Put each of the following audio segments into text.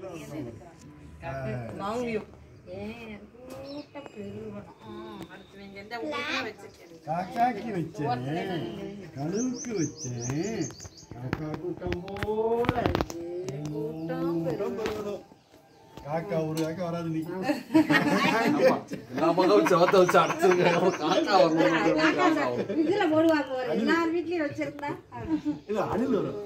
Long view காக்காக்கு வச்சேன் கழுவுக்கு வச்சேன் காக்கா கூட்டம் போல கூட்டம் பெருகணும். காக்கா ஒரு காக்கா வராது நீ எல்லா பக்கம் செவத்த வச்சு அடைச்சிருங்க அப்புறம் காக்கா வரணும் காக்கா வரும் இதுல போடுவாங்க பாரு. எல்லார் வீட்லயும் வச்சிருந்தா இல்ல அணில் வரும்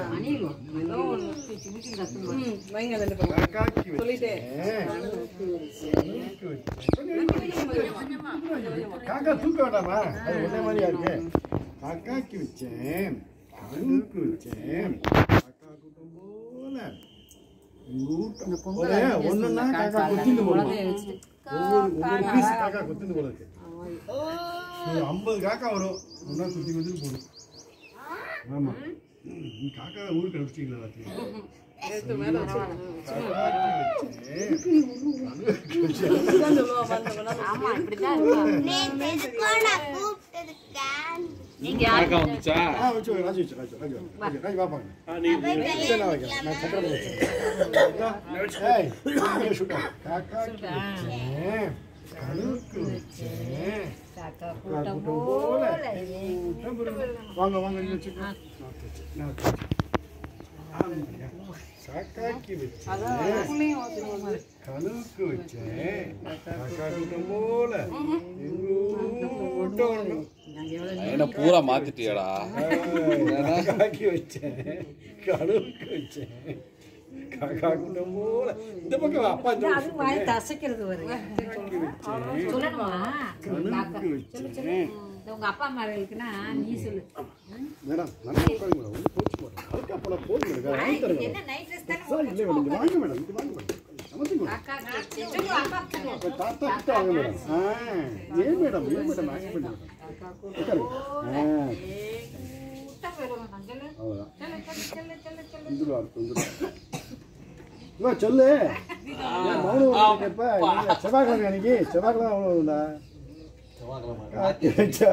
வைங்க ரெண்டு பக்கம் காக்காக்கு சொல்லிட்டே. வச்சேன் கழுவுக்கு வச்சேன் காக்கா தூக்க வேண்டாமா அது ஒரே மாதிரியா இருக்கு காக்காக்கு வச்சேன் கழுவுக்கு வச்சேன் காக்கா கூட்டம் போல கூட்டம் ஒரே ஒண்ணுன்னா காக்கா கொத்திட்டு போடுமா ஒவ்வொரு ஒவ்வொரு பீஸ் காக்கா கொத்திட்டு போல இருக்கு ஒரு ஐம்பது காக்கா வரும் ஒன்றா குத்தி குத்தி போடும் ஆமா ம், நீ காக்கா ஊருக்கு அனுப்பிச்சிங்களா எல்லாத்தையும் எடுத்து மேல வச்சு காக்காக்கு வச்சேன் இதுதான் சொல்லுவா பாருங்க ஆமா இப்படிதான் இருக்கும் நேத்து எதுக்கோ நான் கூப்பிட்டதுக்கேன் நீங்க காக்கா வந்துச்சா ஆ வச்சு வை, ராஜு வச்சு ராஜு ராஜு ராஜு ராஜு வாப்பாங்க சரி, நான் வைக்கிறேன் நான் சக்கரை போட்டு வச்சிடுறேன். ஏய், இங்கே சுட்டா. காக்காக்கு வச்சேன், கழுவுக்கு வச்சேன். காக்கா காக்கா கூட்டம் கூட்டம் போல கூட்டம் பெருகும். வாங்க வாங்க இங்க வச்சுக்கோ. நான் வச்சு, நான் வச்சு. ஆமாங்க. காக்காக்கு வச்சேன் புள்ளையும் ஓட்டுவாங்க. கழுவுக்கு வச்சேன் காக்கா கூட்டம் போல எங்கூட்டம் வரணும். என்ன பூரா மாத்திட்டியாடா காக்காக்கி வச்சேன் கழுவுக்கு வச்சேன் காக்கா கூட்டம் போல இந்த பக்கம் வா, அப்பா இந்த அது வாய் தசைக்கிறது வருங்க காக்காக்கி வச்சேன் சொல்லணுமா கழுவுக்கு வச்சேன் இந்த உங்க அப்பா அம்மா இருக்குன்னா நீ சொல்லு மேடம் நல்லா உட்காருங்க மேடம் ஒன்றும் போச்சு மேடம் அதுக்கு அப்புறம் போதும் மேடம் வாங்கி தரேன் என்ன நைட் ட்ரெஸ் தானே சார் இல்லை மேடம் இது வாங்க மேடம் இது வாங்க மேடம் சமைச்சு மேடம் காக்கா சொல்லு, அப்பா சொல்லு. அப்போ தாத்தா கிட்ட வாங்க மேடம் ஆ ஏன் மேடம் ஏன் மேடம் ஆக்ட் பண்ணி மேடம் உட்காருங்க ஆ கூட்டம் பெருகும் நான் சொல்லு அவ்வளோதான் சொல்லு சொல்லு சொல்லு சொல்லு சொல்லு வந்துடுவா வந்துடுவா இவா சொல்லு ஏன் மௌனம் கேட்ப செவ்வாய்க்கிழமை அன்னைக்கு செவ்வாய்க்கிழமை அவ்வளோ உண்டா காக்கி வச்சா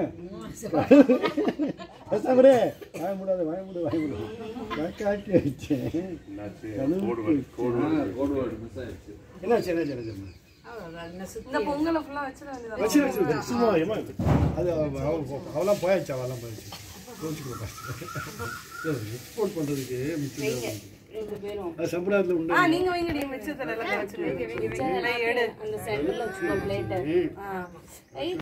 கஷ்டப்படு வாய முடியாது வாய முடி வாய முடி காக்கி வச்சேன் கழுவுக்கு வச்சேன். என்னாச்சு என்னாச்சு என்னாச்சு அவ்வளவுதான் என்ன சுத்தி இந்த பொங்கலை ஃபுல்லா வச்சிட வேண்டியதா வச்சு வச்சு சும்மா ஏமா அது அவ- அவ- அவெல்லாம் போயாச்சு அவெல்லாம் போயாச்சு கோச்சுக்கோ எக்ஸ்போர்ட் பண்ணுறதுக்கு மிச்சம் ரெண்டு பேரும் அது சம்பளத்தில் உண்டு ஆ நீங்க வைங்க நீங்க மிச்சத்துல எல்லாம் வச்சு வைங்க வைங்க வைங்க எடு அந்த சென்டர்ல வச்சுக்கோ பிளேட் ம். ஆமா